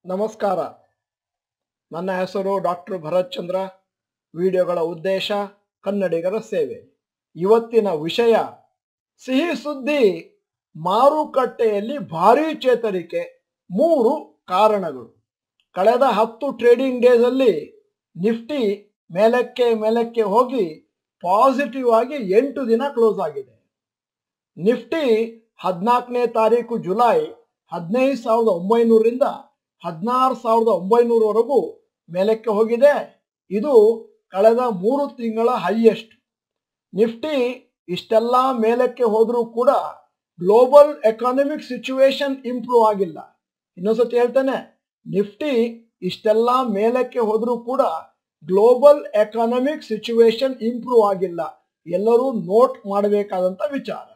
ನಮಸ್ಕಾರ ನನ್ನ ಹೆಸರು ಡಾಕ್ಟರ್ ಭರತ್ ಚಂದ್ರ ವಿಡಿಯೋಗಳ ಉದ್ದೇಶ ಕನ್ನಡಿಗರ ಸೇವೆ ಇವತ್ತಿನ ವಿಷಯ ಸಿಹಿ ಸುದ್ದಿ ಮಾರುಕಟ್ಟೆಯಲ್ಲಿ ಭಾರೀ ಚೇತರಿಕೆ ಮೂರು ಕಾರಣಗಳು ಕಳೆದ ಹತ್ತು ಟ್ರೇಡಿಂಗ್ ಡೇಸಲ್ಲಿ ನಿಫ್ಟಿ ಮೇಲಕ್ಕೆ ಮೇಲಕ್ಕೆ ಹೋಗಿ ಪಾಸಿಟಿವ್ ಆಗಿ ಎಂಟು ದಿನ ಕ್ಲೋಸ್ ಆಗಿದೆ ನಿಫ್ಟಿ ಹದಿನಾಲ್ಕನೇ ತಾರೀಕು ಜುಲೈ ಹದಿನೈದು ಸಾವಿರದ ಒಂಬೈನೂರಿಂದ ಹದಿನಾರು ಸಾವಿರದ ಒಂಬೈನೂರವರೆಗೂ ಮೇಲಕ್ಕೆ ಹೋಗಿದೆ ಇದು ಕಳೆದ ಮೂರು ತಿಂಗಳ ಹೈಯೆಸ್ಟ್ ನಿಫ್ಟಿ ಇಷ್ಟೆಲ್ಲ ಮೇಲಕ್ಕೆ ಹೋದರೂ ಕೂಡ ಗ್ಲೋಬಲ್ ಎಕಾನಮಿಕ್ ಸಿಚುವೇಶನ್ ಇಂಪ್ರೂವ್ ಆಗಿಲ್ಲ ಇನ್ನೊಂದ್ಸತಿ ಹೇಳ್ತೇನೆ ನಿಫ್ಟಿ ಇಷ್ಟೆಲ್ಲ ಮೇಲಕ್ಕೆ ಹೋದರೂ ಕೂಡ ಗ್ಲೋಬಲ್ ಎಕಾನಮಿಕ್ ಸಿಚುವೇಶನ್ ಇಂಪ್ರೂವ್ ಆಗಿಲ್ಲ ಎಲ್ಲರೂ ನೋಟ್ ಮಾಡಬೇಕಾದಂತ ವಿಚಾರ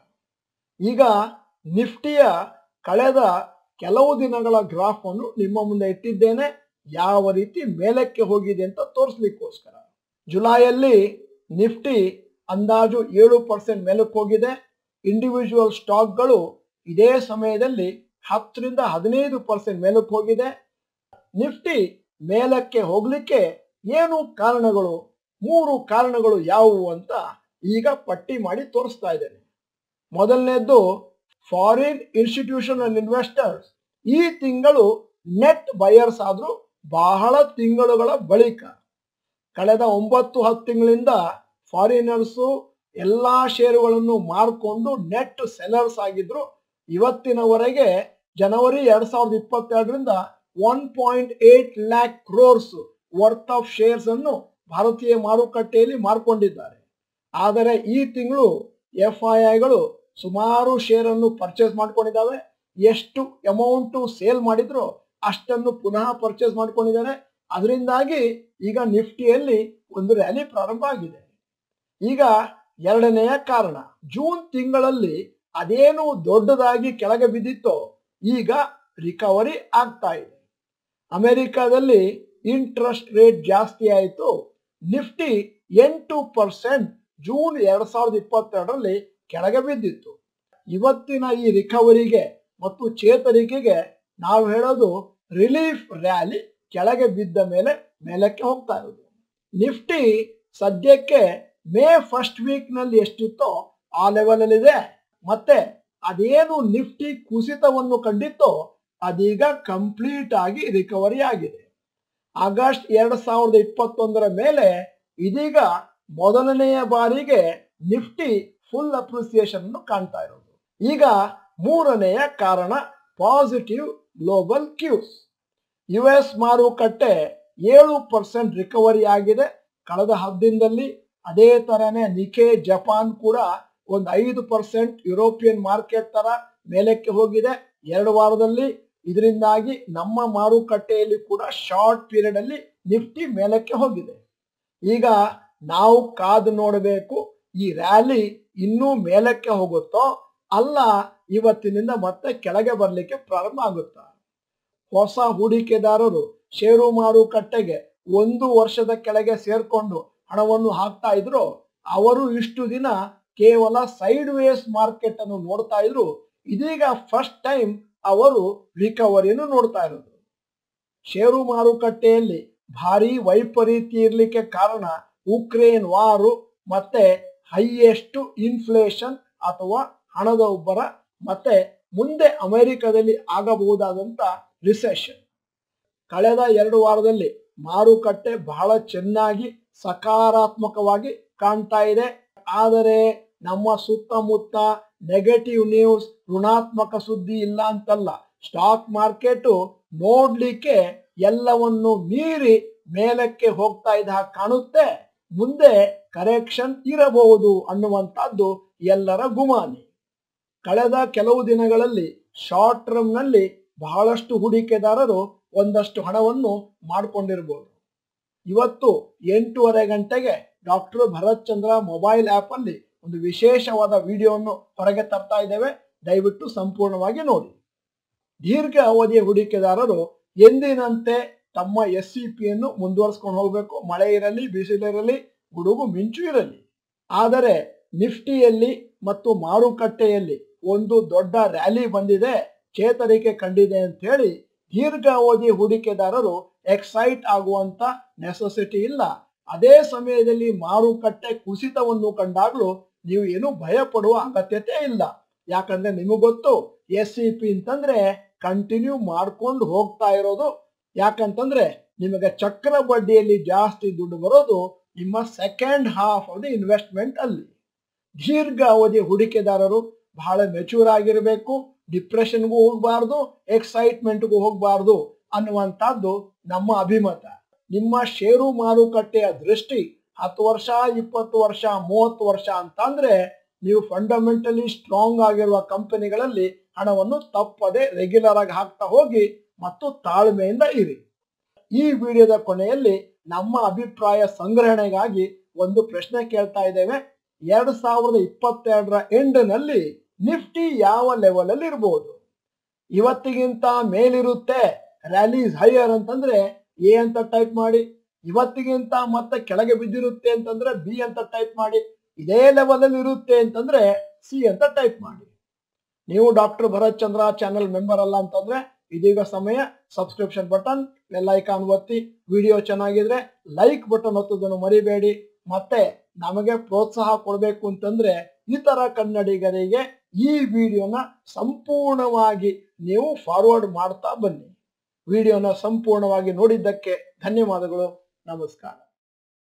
ಈಗ ನಿಫ್ಟಿಯ ಕಳೆದ ಕೆಲವು ದಿನಗಳ ಗ್ರಾಫ್ ಅನ್ನು ನಿಮ್ಮ ಮುಂದೆ ಇಟ್ಟಿದ್ದೇನೆ ಯಾವ ರೀತಿ ಮೇಲಕ್ಕೆ ಹೋಗಿದೆ ಅಂತ ತೋರಿಸ್ಲಿಕ್ಕೋಸ್ಕರ ಜುಲೈಯಲ್ಲಿ ನಿಫ್ಟಿ ಅಂದಾಜು ಏಳು ಪರ್ಸೆಂಟ್ ಮೇಲಕ್ಕೆ ಹೋಗಿದೆ ಇಂಡಿವಿಜುವಲ್ ಸ್ಟಾಕ್ಗಳು ಇದೇ ಸಮಯದಲ್ಲಿ ಹತ್ತರಿಂದ ಹದಿನೈದು ಪರ್ಸೆಂಟ್ ಮೇಲಕ್ಕೆ ಹೋಗಿದೆ ನಿಫ್ಟಿ ಮೇಲಕ್ಕೆ ಹೋಗ್ಲಿಕ್ಕೆ ಏನು ಕಾರಣಗಳು ಮೂರು ಕಾರಣಗಳು ಯಾವುವು ಅಂತ ಈಗ ಪಟ್ಟಿ ಮಾಡಿ ತೋರಿಸ್ತಾ ಇದ್ದೇನೆ ಮೊದಲನೇದ್ದು ಫಾರಿನ್ ಇನ್ಸ್ಟಿಟ್ಯೂಷನಲ್ ಇನ್ವೆಸ್ಟರ್ಸ್ ಈ ತಿಂಗಳು ನೆಟ್ ಬಯರ್ಸ್ ಆದ್ರು ಬಹಳ ತಿಂಗಳುಗಳ ಬಳಿಕ ಕಳೆದ ಒಂಬತ್ತು ಹತ್ತು ತಿಂಗಳಿಂದ ಫಾರಿನರ್ಸು ಎಲ್ಲಾ ಷೇರುಗಳನ್ನು ಮಾರ್ಕೊಂಡು ನೆಟ್ ಸೆಲರ್ಸ್ ಆಗಿದ್ರು ಇವತ್ತಿನವರೆಗೆ ಜನವರಿ ಎರಡ್ ಸಾವಿರದ ಇಪ್ಪತ್ತೆರಡರಿಂದ one point eight lakh crores worth of shares ಅನ್ನು ಭಾರತೀಯ ಮಾರುಕಟ್ಟೆಯಲ್ಲಿ ಮಾರ್ಕೊಂಡಿದ್ದಾರೆ ಆದರೆ ಈ ತಿಂಗಳು ಎಫ್ ಐ ಐಗಳು ಸುಮಾರು ಶೇರ್ ಅನ್ನು ಪರ್ಚೇಸ್ ಮಾಡ್ಕೊಂಡಿದ್ದಾವೆ ಎಷ್ಟು ಅಮೌಂಟ್ ಸೇಲ್ ಮಾಡಿದ್ರು ಅಷ್ಟನ್ನು ಪುನಃ ಪರ್ಚೇಸ್ ಮಾಡ್ಕೊಂಡಿದ್ದಾರೆ ಅದರಿಂದಾಗಿ ಈಗ ನಿಫ್ಟಿಯಲ್ಲಿ ಒಂದು ರ್ಯಾಲಿ ಪ್ರಾರಂಭ ಆಗಿದೆ ಈಗ ಎರಡನೆಯ ಕಾರಣ ಜೂನ್ ತಿಂಗಳಲ್ಲಿ ಅದೇನು ದೊಡ್ಡದಾಗಿ ಕೆಳಗೆ ಬಿದ್ದಿತ್ತೋ ಈಗ ರಿಕವರಿ ಆಗ್ತಾ ಇದೆ ಅಮೆರಿಕಾದಲ್ಲಿ ಇಂಟ್ರೆಸ್ಟ್ ರೇಟ್ ಜಾಸ್ತಿ ಆಯಿತು ನಿಫ್ಟಿ ಎಂಟು ಪರ್ಸೆಂಟ್ ಜೂನ್ ಎರಡ್ ಸಾವಿರದ ಇಪ್ಪತ್ತೆರಡರಲ್ಲಿ ಕೆಳಗೆ ಬಿದ್ದಿತ್ತು ಇವತ್ತಿನ ಈ ರಿಕವರಿಗೆ ಮತ್ತು ಚೇತರಿಕೆಗೆ ನಾವು ಹೇಳೋದು ರಿಲೀಫ್ ರ್ಯಾಲಿ ಕೆಳಗೆ ಬಿದ್ದ ಮೇಲೆ ಮೇಲಕ್ಕೆ ಹೋಗ್ತಾ ಇರೋದು ನಿಫ್ಟಿ ಸದ್ಯಕ್ಕೆ ಮೇ ಫಸ್ಟ್ ವೀಕ್ ನಲ್ಲಿ ಎಷ್ಟಿತ್ತೋ ಆ ಲೆವೆಲ್ ಅಲ್ಲಿ ಇದೆ ಮತ್ತೆ ಅದೇನು ನಿಫ್ಟಿ ಕುಸಿತವನ್ನು ಕಂಡಿತ್ತೋ ಅದೀಗ ಕಂಪ್ಲೀಟ್ ಆಗಿ ರಿಕವರಿ ಆಗಿದೆ ಆಗಸ್ಟ್ ಎರಡ್ ಸಾವಿರದ ಇಪ್ಪತ್ತೊಂದರ ಮೇಲೆ ಇದೀಗ ಮೊದಲನೆಯ ಬಾರಿಗೆ ನಿಫ್ಟಿ ಫುಲ್ ಅಪ್ರಿಸಿಯೇಷನ್ ಅನ್ನು ಕಾಣ್ತಾ ಇರೋದು ಈಗ ಮೂರನೆಯ ಕಾರಣ positive global cues U S ಮಾರುಕಟ್ಟೆ ಏಳು ಪರ್ಸೆಂಟ್ ರಿಕವರಿ ಆಗಿದೆ ಕಳೆದ ಹದ್ದಿನದಲ್ಲಿ ಅದೇ ತರನೇ ನಿಕೆ ಜಪಾನ್ ಕೂಡ ಒಂದು ಐದು ಪರ್ಸೆಂಟ್ ಯುರೋಪಿಯನ್ ಮಾರ್ಕೆಟ್ ತರ ಮೇಲಕ್ಕೆ ಹೋಗಿದೆ ಎರಡು ವಾರದಲ್ಲಿ ಇದರಿಂದಾಗಿ ನಮ್ಮ ಮಾರುಕಟ್ಟೆಯಲ್ಲಿ ಕೂಡ ಶಾರ್ಟ್ ಪೀರಿಯಡ್ ಅಲ್ಲಿ ನಿಫ್ಟಿ ಮೇಲಕ್ಕೆ ಹೋಗಿದೆ ಈಗ ನಾವು ಕಾದು ನೋಡಬೇಕು ಈ ರ್ಯಾಲಿ ಇನ್ನೂ ಮೇಲಕ್ಕೆ ಹೋಗುತ್ತೋ ಅಲ್ಲ ಇವತ್ತಿನಿಂದ ಮತ್ತೆ ಕೆಳಗೆ ಬರಲಿಕ್ಕೆ ಪ್ರಾರಂಭ ಆಗುತ್ತಾ ಹೊಸ ಹೂಡಿಕೆದಾರರು ಷೇರು ಮಾರುಕಟ್ಟೆಗೆ ಒಂದು ವರ್ಷದ ಕೆಳಗೆ ಸೇರ್ಕೊಂಡು ಹಣವನ್ನು ಹಾಕ್ತಾ ಇದ್ರು ಅವರು ಇಷ್ಟು ದಿನ ಕೇವಲ ಸೈಡ್ ವೇಸ್ ಮಾರ್ಕೆಟ್ ಅನ್ನು ನೋಡ್ತಾ ಇದ್ರು ಇದೀಗ ಫಸ್ಟ್ ಟೈಮ್ ಅವರು ರಿಕವರಿಯನ್ನು ನೋಡ್ತಾ ಇರೋದು ಷೇರು ಮಾರುಕಟ್ಟೆಯಲ್ಲಿ ಭಾರಿ ವೈಪರೀತ್ಯ ಇರಲಿಕ್ಕೆ ಕಾರಣ ಉಕ್ರೇನ್ ವಾರು ಮತ್ತೆ ಹೈಯೆಸ್ಟ್ ಇನ್ಫ್ಲೇಷನ್ ಅಥವಾ ಹಣದ ಉಬ್ಬರ ಮತ್ತೆ ಮುಂದೆ ಅಮೆರಿಕದಲ್ಲಿ ಆಗಬಹುದಾದಂತ ರಿಸೆಷನ್ ಕಳೆದ ಎರಡು ವಾರದಲ್ಲಿ ಮಾರುಕಟ್ಟೆ ಬಹಳ ಚೆನ್ನಾಗಿ ಸಕಾರಾತ್ಮಕವಾಗಿ ಕಾಣ್ತಾ ಇದೆ ಆದರೆ ನಮ್ಮ ಸುತ್ತಮುತ್ತ ನೆಗೆಟಿವ್ ನ್ಯೂಸ್ ಋಣಾತ್ಮಕ ಸುದ್ದಿ ಇಲ್ಲ ಅಂತಲ್ಲ ಸ್ಟಾಕ್ ಮಾರ್ಕೆಟ್ ನೋಡ್ಲಿಕ್ಕೆ ಎಲ್ಲವನ್ನು ಮೀರಿ ಮೇಲಕ್ಕೆ ಹೋಗ್ತಾ ಇದ್ದ ಹಾಗೆ ಕಾಣುತ್ತೆ ಮುಂದೆ ಕರೆಕ್ಷನ್ ಇರಬಹುದು ಅನ್ನುವಂಥದ್ದು ಎಲ್ಲರ ಗುಮಾನಿ ಕಳೆದ ಕೆಲವು ದಿನಗಳಲ್ಲಿ ಶಾರ್ಟ್ ಟರ್ಮ್ ನಲ್ಲಿ ಬಹಳಷ್ಟು ಹೂಡಿಕೆದಾರರು ಒಂದಷ್ಟು ಹಣವನ್ನು ಮಾಡಿಕೊಂಡಿರ್ಬೋದು ಇವತ್ತು ಎಂಟೂವರೆ ಗಂಟೆಗೆ doctor Bharath Chandra mobile app ಅಲ್ಲಿ ಒಂದು ವಿಶೇಷವಾದ ವಿಡಿಯೋವನ್ನು ಹೊರಗೆ ತರ್ತಾ ಇದ್ದೇವೆ ದಯವಿಟ್ಟು ಸಂಪೂರ್ಣವಾಗಿ ನೋಡಿ ದೀರ್ಘ ಅವಧಿಯ ಹೂಡಿಕೆದಾರರು ಎಂದಿನಂತೆ ತಮ್ಮ ಎಸ್ ಸಿ ಪಿಯನ್ನು ಮುಂದುವರಿಸ್ಕೊಂಡು ಹೋಗಬೇಕು ಮಳೆ ಇರಲಿ ಬಿಸಿಲಿರಲಿ ಗುಡುಗು ಮಿಂಚು ಇರಲಿ ಆದರೆ ನಿಫ್ಟಿಯಲ್ಲಿ ಮತ್ತು ಮಾರುಕಟ್ಟೆಯಲ್ಲಿ ಒಂದು ದೊಡ್ಡ ರ್ಯಾಲಿ ಬಂದಿದೆ ಚೇತರಿಕೆ ಕಂಡಿದೆ ಅಂತ ಹೇಳಿ ದೀರ್ಘಾವಧಿ ಹೂಡಿಕೆದಾರರು ಎಕ್ಸೈಟ್ ಆಗುವಂತ ನೆಸೆಸಿಟಿ ಇಲ್ಲ ಅದೇ ಸಮಯದಲ್ಲಿ ಮಾರುಕಟ್ಟೆ ಕುಸಿತವನ್ನು ಕಂಡಾಗಲೂ ನೀವು ಏನು ಭಯ ಪಡುವ ಅಗತ್ಯತೆ ಇಲ್ಲ ಯಾಕಂದ್ರೆ ನಿಮಗೆ ಗೊತ್ತು ಎಸ್ ಸಿ ಪಿ ಅಂತಂದ್ರೆ ಕಂಟಿನ್ಯೂ ಮಾಡ್ಕೊಂಡು ಹೋಗ್ತಾ ಇರೋದು ಯಾಕಂತಂದ್ರೆ ನಿಮಗೆ ಚಕ್ರ ಬಡ್ಡಿಯಲ್ಲಿ ಜಾಸ್ತಿ ದುಡ್ಡು ಬರೋದು ನಿಮ್ಮ second half of the investment ಅಲ್ಲಿ ದೀರ್ಘಾವಧಿ ಹೂಡಿಕೆದಾರರು ಬಹಳ ಮೆಚೂರ್ ಆಗಿರಬೇಕು ಡಿಪ್ರೆಷನ್ಗೂ ಹೋಗಬಾರ್ದು ಎಕ್ಸೈಟ್ಮೆಂಟ್ಗೂ ಹೋಗಬಾರ್ದು ಅನ್ನುವಂಥದ್ದು ನಮ್ಮ ಅಭಿಮತ ನಿಮ್ಮ ಷೇರು ಮಾರುಕಟ್ಟೆಯ ದೃಷ್ಟಿ ಹತ್ತು ವರ್ಷ ಇಪ್ಪತ್ತು ವರ್ಷ ಮೂವತ್ತು ವರ್ಷ ಅಂತಂದ್ರೆ ನೀವು ಫಂಡಮೆಂಟಲಿ ಸ್ಟ್ರಾಂಗ್ ಆಗಿರುವ ಕಂಪನಿಗಳಲ್ಲಿ ಹಣವನ್ನು ತಪ್ಪದೆ ರೆಗ್ಯುಲರ್ ಆಗಿ ಹಾಕ್ತಾ ಹೋಗಿ ಮತ್ತು ತಾಳ್ಮೆಯಿಂದ ಇರಿ ಈ ವಿಡಿಯೋದ ಕೊನೆಯಲ್ಲಿ ನಮ್ಮ ಅಭಿಪ್ರಾಯ ಸಂಗ್ರಹಣೆಗಾಗಿ ಒಂದು ಪ್ರಶ್ನೆ ಕೇಳ್ತಾ ಇದ್ದೇವೆ ಎರಡ್ ಸಾವಿರದ ಇಪ್ಪತ್ತೆರಡರ ಎಂಡ್ನಲ್ಲಿ ನಿಫ್ಟಿ ಯಾವ ಲೆವೆಲ್ ಅಲ್ಲಿ ಇರಬಹುದು ಇವತ್ತಿಗಿಂತ ಮೇಲಿರುತ್ತೆ ರ್ಯಾಲೀಸ್ ಹೈಯರ್ ಅಂತಂದ್ರೆ ಎ ಅಂತ ಟೈಪ್ ಮಾಡಿ ಇವತ್ತಿಗಿಂತ ಮತ್ತೆ ಕೆಳಗೆ ಬಿದ್ದಿರುತ್ತೆ ಅಂತಂದ್ರೆ ಬಿ ಅಂತ ಟೈಪ್ ಮಾಡಿ ಇದೇ ಲೆವೆಲ್ ಅಲ್ಲಿ ಇರುತ್ತೆ ಅಂತಂದ್ರೆ ಸಿ ಅಂತ ಟೈಪ್ ಮಾಡಿ ನೀವು doctor Bharath Chandra channel member ಅಲ್ಲ ಅಂತಂದ್ರೆ ಇದೀಗ ಸಮಯ ಸಬ್ಸ್ಕ್ರಿಪ್ಷನ್ ಬಟನ್ ಬೆಲ್ ಐಕಾನ್ ಒತ್ತಿ ವಿಡಿಯೋ ಚೆನ್ನಾಗಿದ್ರೆ ಲೈಕ್ ಬಟನ್ ಒತ್ತೋದನ್ನು ಮರಿಬೇಡಿ ಮತ್ತೆ ನಮಗೆ ಪ್ರೋತ್ಸಾಹ ಕೊಡಬೇಕು ಅಂತಂದ್ರೆ ಇತರ ಕನ್ನಡಿಗರಿಗೆ ಈ ವಿಡಿಯೋನ ಸಂಪೂರ್ಣವಾಗಿ ನೀವು ಫಾರ್ವರ್ಡ್ ಮಾಡ್ತಾ ಬನ್ನಿ ವಿಡಿಯೋನ ಸಂಪೂರ್ಣವಾಗಿ ನೋಡಿದ್ದಕ್ಕೆ ಧನ್ಯವಾದಗಳು ನಮಸ್ಕಾರ